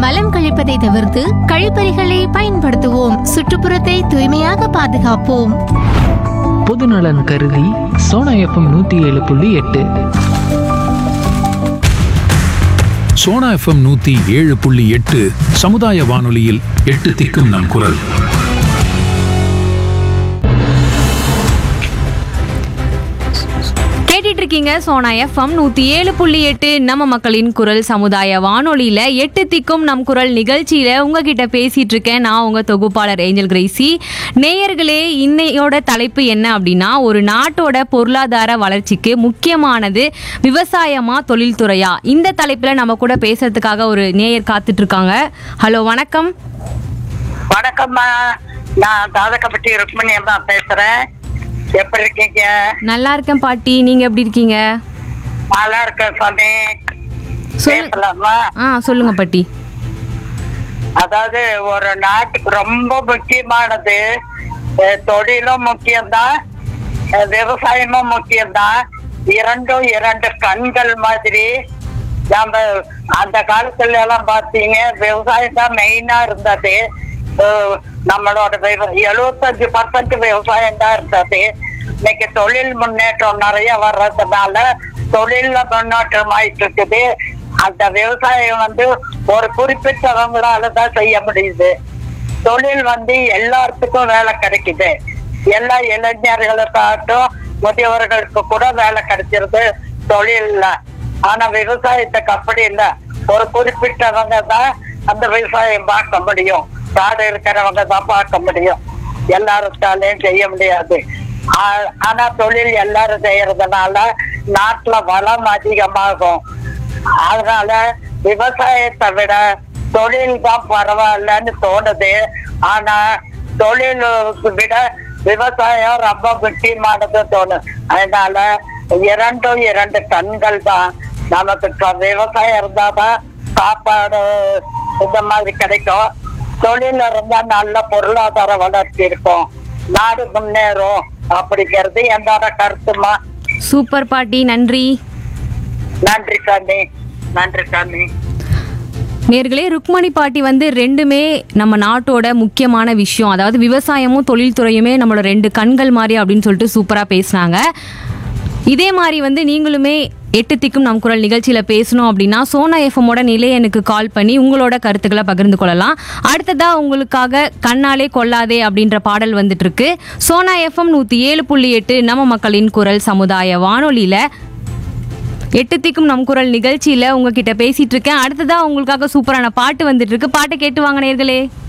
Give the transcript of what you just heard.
மலம் கழிப்பதை தவிர்த்து கழிப்பறைகளை பயன்படுத்துவோம் சுற்றுப்புறத்தை தூய்மையாக பாதுகாப்போம் பொதுநலன் கருதி சோனா எஃப்எம் நூற்றி ஏழு புள்ளி எட்டு சோனா எஃப்எம் நூத்தி ஏழு புள்ளி எட்டு சமுதாய வானொலியில் எட்டு திக்கும் நம் குரல் கேட்டுட்டு இருக்கீங்க சோனா எஃப்எம் நூத்தி ஏழு புள்ளி எட்டு நம்ம மக்களின் குரல் சமுதாய வானொலியில எட்டு திக்கும் நம் குரல் நிகழ்ச்சியில உங்ககிட்ட பேசிட்டு இருக்கேன் நான் உங்க தொகுப்பாளர் ஏஞ்சல் கிரேசி நேயர்களே இன்னையோட தலைப்பு என்ன அப்படின்னா ஒரு நாட்டோட பொருளாதார வளர்ச்சிக்கு முக்கியமானது விவசாயமா தொழில்துறையா இந்த தலைப்புல நம்ம கூட பேசுறதுக்காக ஒரு நேயர் காத்துட்டு இருக்காங்க ஹலோ வணக்கம் வணக்கம்மா நான் தாதகப்பட்டி ருக்மணி அம்மா பேசுறேன் எப்படி இருக்கீங்க நல்லா இருக்கேன் பாட்டி நீங்க எப்படி இருக்கீங்க நல்லா இருக்கேன் சாமி சொல்லு பேசலாமா ஆ சொல்லுங்க பாட்டி அதாவது ஒரு நாட்டுக்கு ரொம்ப முக்கியமானது அஹ், தொழிலும் முக்கியம்தான் அஹ், விவசாயமும் முக்கியம்தான் இரண்டும் இரண்டு கண்கள் மாதிரி நம்ம அந்த காலத்துல எல்லாம் பார்த்தீங்க விவசாயம் தான் மெயினா இருந்தது அஹ், நம்மளோட எழுபத்தஞ்சு பர்சன்ட் விவசாயம் தான் இருந்தது இன்னைக்கு தொழில் முன்னேற்றம் நிறைய வர்றதுனால தொழில்ல முன்னேற்றம் ஆயிட்டு இருக்குது அந்த விவசாயம் வந்து ஒரு குறிப்பிட்டவங்களால தான் செய்ய முடியுது தொழில் வந்து எல்லாத்துக்கும் வேலை கிடைக்குது எல்லா இளைஞர்களுக்காகட்டும் முதியவர்களுக்கு கூட வேலை கிடைச்சிருது தொழில்ல ஆனா விவசாயத்துக்கு அப்படி இல்ல ஒரு குறிப்பிட்டவங்க தான் அந்த விவசாயம் பார்க்க முடியும் காடு இருக்கிறவங்க தான் பார்க்க முடியும் எல்லாருக்காலையும் செய்ய முடியாது ஆ- ஆனா தொழில் எல்லாரும் செய்யறதுனால நாட்டுல வளம் அதிகமாகும் அதனால விவசாயத்தை விட தொழில் தான் பரவாயில்லன்னு தோணுது ஆனா தொழிலுக்கு விட விவசாயம் ரொம்ப முக்கியமானது தோணும் அதனால இரண்டும் இரண்டு கண்கள் தான் நமக்கு க- விவசாயம் இருந்தாதான் சாப்பாடு இந்த மாதிரி கிடைக்கும் தொழில் இருந்தா நல்ல பொருளாதார வளர்ச்சி இருக்கும் நாடு முன்னேறும் அப்படிங்கிறது என்னோட கருத்துமா சூப்பர் பாட்டி நன்றி நன்றி சாமி நன்றி சாமி நேர்களே ருக்மணி பாட்டி வந்து ரெண்டுமே நம்ம நாட்டோட முக்கியமான விஷயம் அதாவது விவசாயமும் தொழில்துறையுமே நம்மளோட ரெண்டு கண்கள் மாதிரி அப்படின்னு சொல்லிட்டு சூப்பராக பேசுனாங்க இதே மாதிரி வந்து நீங்களுமே எட்டு திக்கும் நம் குரல் நிகழ்ச்சியில் பேசணும் அப்படின்னா சோனா எஃப்எம்மோட நிலைய எனக்கு கால் பண்ணி உங்களோட கருத்துக்களை பகிர்ந்து கொள்ளலாம் அடுத்ததா உங்களுக்காக கண்ணாலே கொள்ளாதே அப்படின்ற பாடல் வந்துட்டு இருக்கு சோனா எஃப்எம் நூற்றி ஏழு புள்ளி எட்டு நம்ம மக்களின் குரல் சமுதாய வானொலியில் எட்டு திக்கும் நம் குரல் நிகழ்ச்சியில உங்ககிட்ட பேசிட்டு இருக்கேன் அடுத்ததா உங்களுக்காக சூப்பரான பாட்டு வந்துட்டு இருக்கு பாட்டை கேட்டு வாங்க நேர்களே